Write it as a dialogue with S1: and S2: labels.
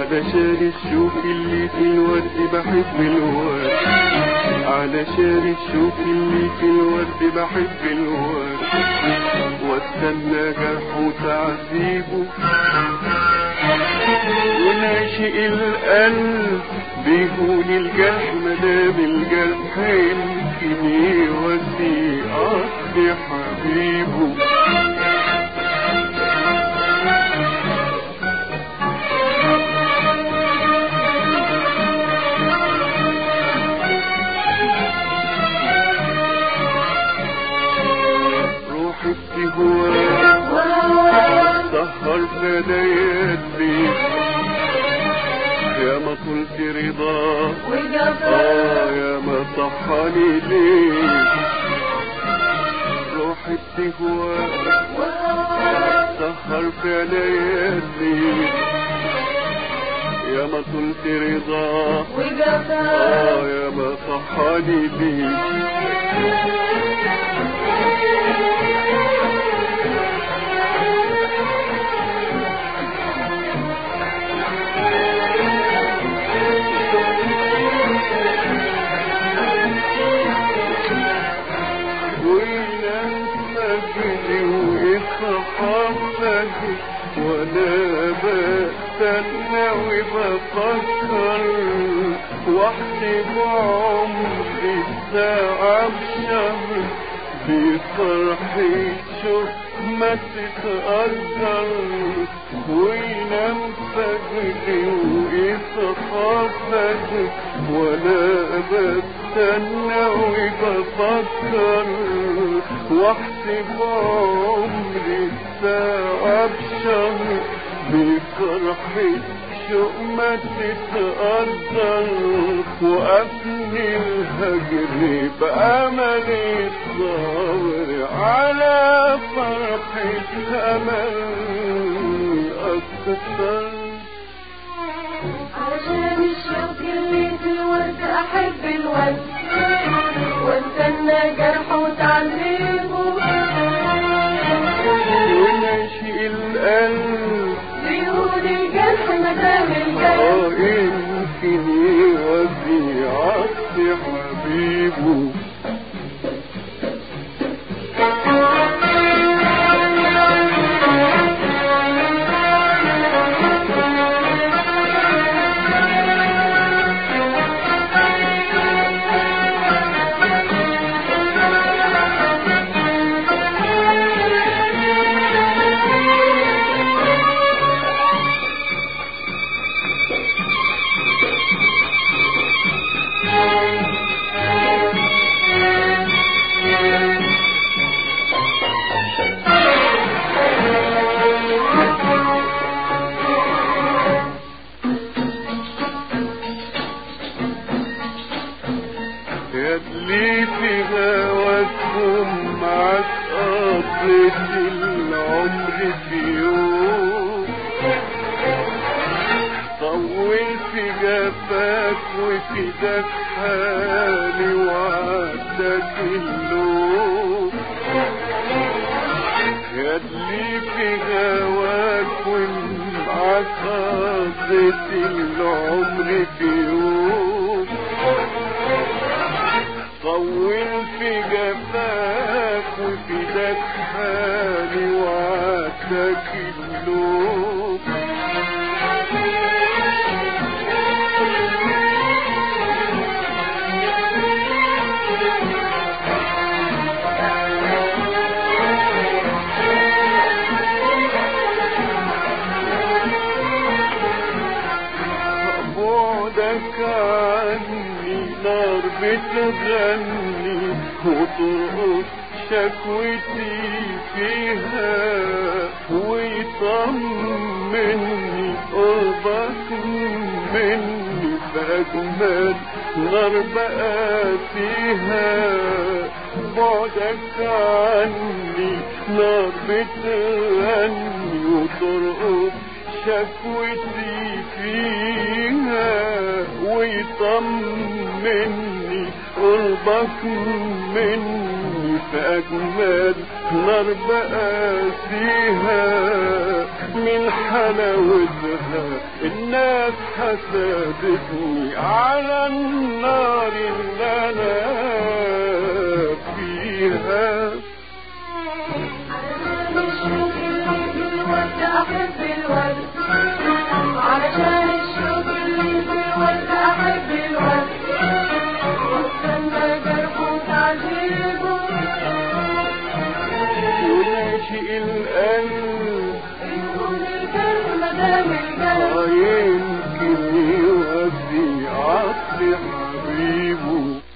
S1: علشان الشوك اللي في الورد بحب الورد علشان الشوك اللي في الورد بحب الورد واستنى جرحه وتعذيبه وناشئ القلب بيهون الجرح مدام الجرح يمكن يودي قصد حبيبه روحي بتهواه سهر فداياتي يا ما طلت رضاه آه يا ما صحاني ليه روحي بتهواه سهر في ليالي يا ما طلت رضاه آه يا ما صحاني ليه وانا بستنى وبفكر واحسب عمري الساعة بشهر بفرحي شوف ما تتقدر وينام فجري ويصحى فجر وانا بستنى وبفكر واحسب عمري الساعة بشهر بفرحي شوق ما تتقدر وأفني الهجر بأمل الصبر على فرحة أمل أكثر
S2: عشان الشوق اللي في الورد احب الورد واستنى جرحه وتعذيبه
S1: وناشئ القلب
S2: بيقول الجرح مدام الجرح
S1: اه يمكن يودي عطي حبيبه يدلي في هواكم معك قضيت العمر في يوم طول في جفاك وفي دك حالي وعدك اللوم يدلي في هواك ومعك قضيت العمر في يوم طول في جفاك وفي دك حالي وعدك اللوم بعدك عني نار بتغني وترقص شكوتي فيها ويطمني قربك مني بأجمل نار بقى فيها بعدك عني نار بتغني وترقص شكوتي فيها ويطمني قربك مني ألف أجمل نار بقاسيها من حلاوتها الناس حسدتني على النار اللي أنا فيها
S2: علشان الشوق اللي في الورد أحب الورد واستنى جرحه تعذيبه
S1: وناشئ القلب
S2: يكون الكلمة دام القلب
S1: آه يمكن يودي عطر حبيبه